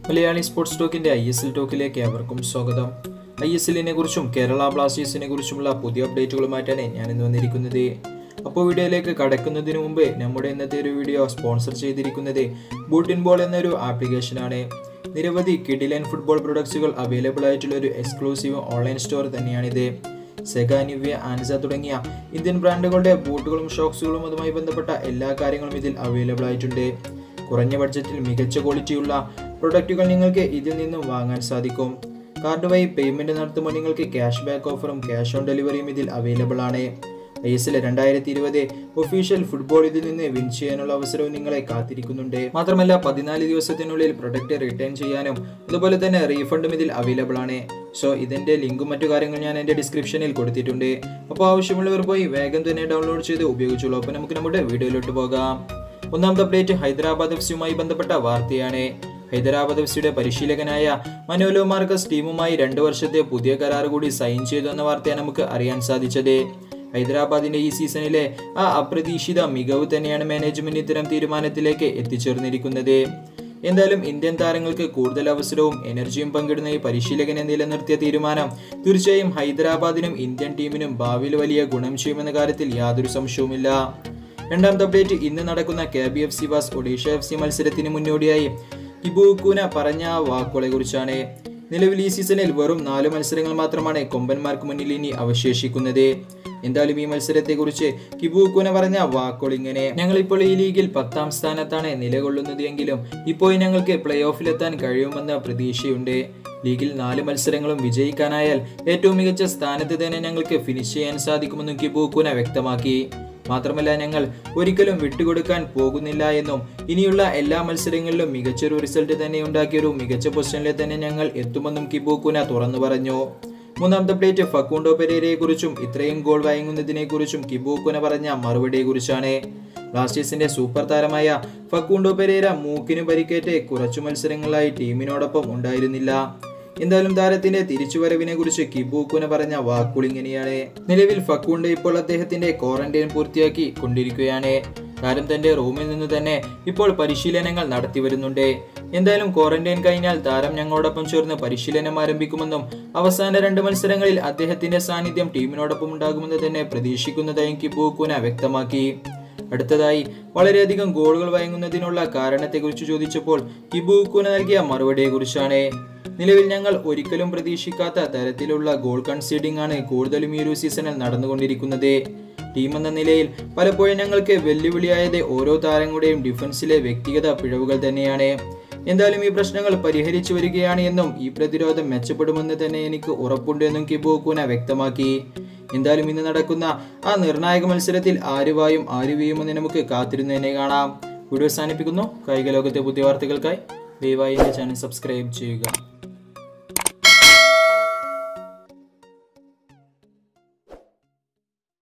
Malayali sports ടോക്കിന്റെ I S L ടോക്കിലേക്ക് ഏവർക്കും സ്വാഗതം ഐ എസ് എല്ലിനെ കുറിച്ചും കേരള ബ്ലാസ്റ്റേഴ്സിനെ കുറിച്ചുമുള്ള പുതിയ അപ്ഡേറ്റുകളുമായിട്ടാണ് ഞാൻ ഇന്ന് വന്നിരിക്കുന്നത് അപ്പോൾ വീഡിയോയിലേക്ക് കടക്കുന്നതിന് മുമ്പ് നമ്മുടെ ഇന്നത്തെ ഒരു വീഡിയോ സ്പോൺസർ ചെയ്തിരിക്കുന്നത് ബൂട്ടിൻ ബോൾ എന്നൊരു ആപ്ലിക്കേഷനാണ് നിരവധി കിഡിലൻ ഫുട്ബോൾ പ്രൊഡക്ട്സുകൾ അവൈലബിൾ ആയിട്ടുള്ള ഒരു എക്സ്ക്ലൂസീവ് ഓൺലൈൻ സ്റ്റോർ തന്നെയാണിത് സെഗ നിവ്യ ആൻസ തുടങ്ങിയ ഇന്ത്യൻ ബ്രാൻഡുകളുടെ ബൂട്ടുകളും ഷോക്സുകളും അതുമായി ബന്ധപ്പെട്ട എല്ലാ കാര്യങ്ങളും ഇതിൽ അവൈലബിൾ ആയിട്ടുണ്ട് കുറഞ്ഞ ബഡ്ജറ്റിൽ മികച്ച ക്വാളിറ്റിയുള്ള പ്രൊഡക്റ്റുകൾ നിങ്ങൾക്ക് ഇതിൽ നിന്നും വാങ്ങാൻ സാധിക്കും കാർഡ് വഴി പേയ്മെന്റ് നടത്തുമ്പോൾ നിങ്ങൾക്ക് ക്യാഷ് ബാക്ക് ഓഫറും ക്യാഷ് ഓൺ ഡെലിവറിയും ഇതിൽ അവൈലബിൾ ആണ് ഐ എസ് എൽ രണ്ടായിരത്തി ഇരുപത് ഒഫീഷ്യൽ ഫുട്ബോൾ ഇതിൽ നിന്ന് വിൻ ചെയ്യാനുള്ള അവസരവും നിങ്ങളെ കാത്തിരിക്കുന്നുണ്ട് മാത്രമല്ല പതിനാല് ദിവസത്തിനുള്ളിൽ പ്രൊഡക്റ്റ് റിട്ടേൺ ചെയ്യാനും അതുപോലെ തന്നെ റീഫണ്ടും ഇതിൽ അവൈലബിൾ ആണ് സോ ഇതിന്റെ ലിങ്കും മറ്റു കാര്യങ്ങളും ഞാൻ എൻ്റെ ഡിസ്ക്രിപ്ഷനിൽ കൊടുത്തിട്ടുണ്ട് അപ്പോൾ ആവശ്യമുള്ളവർ പോയി വേഗം തന്നെ ഡൗൺലോഡ് ചെയ്ത് ഉപയോഗിച്ചോളൂ അപ്പോൾ നമുക്ക് നമ്മുടെ വീഡിയോയിലോട്ട് പോകാം ഒന്നാമത്തെ അപ്ഡേറ്റ് ഹൈദരാബാദ് എഫ് സിയുമായി ബന്ധപ്പെട്ട വാർത്തയാണ് ഹൈദരാബാദ് എഫ് സിയുടെ പരിശീലകനായ മനോലോ മാർക്കസ് ടീമുമായി രണ്ടു വർഷത്തെ പുതിയ കരാർ കൂടി സൈൻ ചെയ്തു എന്ന വാർത്തയാണ് നമുക്ക് അറിയാൻ സാധിച്ചത് ഹൈദരാബാദിന്റെ ഈ സീസണിലെ ആ അപ്രതീക്ഷിത മികവ് തന്നെയാണ് മാനേജ്മെന്റ് ഇത്തരം തീരുമാനത്തിലേക്ക് എത്തിച്ചേർന്നിരിക്കുന്നത് എന്തായാലും ഇന്ത്യൻ താരങ്ങൾക്ക് കൂടുതൽ അവസരവും എനർജിയും പങ്കിടുന്ന ഈ പരിശീലകനെ നിലനിർത്തിയ തീരുമാനം തീർച്ചയായും ഹൈദരാബാദിനും ഇന്ത്യൻ ടീമിനും ഭാവിയിൽ വലിയ ഗുണം ചെയ്യുമെന്ന കാര്യത്തിൽ യാതൊരു സംശയവുമില്ല രണ്ടാമത്തെ അപ്ഡേറ്റ് ഇന്ന് നടക്കുന്ന കെ ബി എഫ് സി വാസ് ഒഡീഷ എഫ് സി മത്സരത്തിന് മുന്നോടിയായി കിബുക്കുന പറഞ്ഞ ആ വാക്കുകളെ കുറിച്ചാണ് നിലവിൽ ഈ സീസണിൽ വെറും നാല് മത്സരങ്ങൾ മാത്രമാണ് കൊമ്പന്മാർക്ക് മുന്നിൽ ഇനി അവശേഷിക്കുന്നത് എന്തായാലും ഈ മത്സരത്തെക്കുറിച്ച് കിബുക്കുന പറഞ്ഞ വാക്കുകൾ ഇങ്ങനെ ഞങ്ങൾ ഇപ്പോൾ ഈ ലീഗിൽ പത്താം സ്ഥാനത്താണ് നിലകൊള്ളുന്നത് എങ്കിലും ഇപ്പോൾ ഞങ്ങൾക്ക് പ്ലേ ഓഫിലെത്താൻ കഴിയുമെന്ന പ്രതീക്ഷയുണ്ട് ലീഗിൽ നാല് മത്സരങ്ങളും വിജയിക്കാനായാൽ ഏറ്റവും മികച്ച സ്ഥാനത്ത് തന്നെ ഞങ്ങൾക്ക് ഫിനിഷ് ചെയ്യാൻ സാധിക്കുമെന്നും കിബുക്കുന വ്യക്തമാക്കി മാത്രമല്ല ഞങ്ങൾ ഒരിക്കലും വിട്ടുകൊടുക്കാൻ പോകുന്നില്ല എന്നും ഇനിയുള്ള എല്ലാ മത്സരങ്ങളിലും മികച്ചൊരു റിസൾട്ട് തന്നെ ഉണ്ടാക്കിയ ഒരു മികച്ച പൊസിഷനിൽ തന്നെ ഞങ്ങൾ എത്തുമെന്നും കിബൂക്കുന തുറന്നു പറഞ്ഞു മൂന്നാമത്തെ പ്ലേറ്റ് ഫക്കൂണ്ടോ പെരേരയെ കുറിച്ചും ഇത്രയും ഗോൾ വഴങ്ങുന്നതിനെ കുറിച്ചും കിബൂക്കുന പറഞ്ഞ മറുപടിയെ കുറിച്ചാണ് ബ്ലാസ്റ്റേഴ്സിന്റെ സൂപ്പർ താരമായ ഫക്കൂണ്ടോ പെരേര മൂക്കിന് പരിക്കേറ്റ് കുറച്ചു മത്സരങ്ങളായി ടീമിനോടൊപ്പം ഉണ്ടായിരുന്നില്ല എന്തായാലും താരത്തിന്റെ തിരിച്ചുവരവിനെ കുറിച്ച് കിബൂക്കുന പറഞ്ഞ വാക്കുകൾ ഇങ്ങനെയാണ് നിലവിൽ ഫക്കൂണ്ട് ഇപ്പോൾ അദ്ദേഹത്തിന്റെ ക്വാറന്റൈൻ പൂർത്തിയാക്കി കൊണ്ടിരിക്കുകയാണ് താരം തന്റെ റൂമിൽ നിന്ന് തന്നെ ഇപ്പോൾ പരിശീലനങ്ങൾ നടത്തി വരുന്നുണ്ട് എന്തായാലും ക്വാറന്റൈൻ കഴിഞ്ഞാൽ താരം ഞങ്ങളോടൊപ്പം ചേർന്ന് പരിശീലനം ആരംഭിക്കുമെന്നും അവസാന രണ്ട് മത്സരങ്ങളിൽ അദ്ദേഹത്തിന്റെ സാന്നിധ്യം ടീമിനോടൊപ്പം ഉണ്ടാകുമെന്ന് തന്നെ പ്രതീക്ഷിക്കുന്നതായും കിബൂക്കുന വ്യക്തമാക്കി അടുത്തതായി വളരെയധികം ഗോളുകൾ വഴങ്ങുന്നതിനുള്ള കാരണത്തെക്കുറിച്ച് ചോദിച്ചപ്പോൾ കിബൂക്കുന നൽകിയ മറുപടിയെക്കുറിച്ചാണ് നിലവിൽ ഞങ്ങൾ ഒരിക്കലും പ്രതീക്ഷിക്കാത്ത തരത്തിലുള്ള ഗോൾ കൺസീഡിംഗ് ആണ് കൂടുതലും ഈ ഒരു സീസണിൽ നടന്നുകൊണ്ടിരിക്കുന്നത് ടീം എന്ന നിലയിൽ പലപ്പോഴും ഞങ്ങൾക്ക് വെല്ലുവിളിയായത് ഓരോ താരങ്ങളുടെയും ഡിഫൻസിലെ വ്യക്തിഗത പിഴവുകൾ തന്നെയാണ് എന്തായാലും ഈ പ്രശ്നങ്ങൾ പരിഹരിച്ചു വരികയാണ് എന്നും ഈ പ്രതിരോധം മെച്ചപ്പെടുമെന്ന് തന്നെ എനിക്ക് ഉറപ്പുണ്ട് എന്നും കിബോക്കുന വ്യക്തമാക്കി എന്തായാലും ഇന്ന് നടക്കുന്ന ആ നിർണായക മത്സരത്തിൽ ആരുവായും ആര് വീഴുമെന്ന് നമുക്ക് കാത്തിരുന്ന് തന്നെ കാണാം വീഡിയോ അവസാനിപ്പിക്കുന്നു കായിക ലോകത്തെ പുതിയ വാർത്തകൾക്കായി ദയവായി എൻ്റെ ചാനൽ സബ്സ്ക്രൈബ് ചെയ്യുക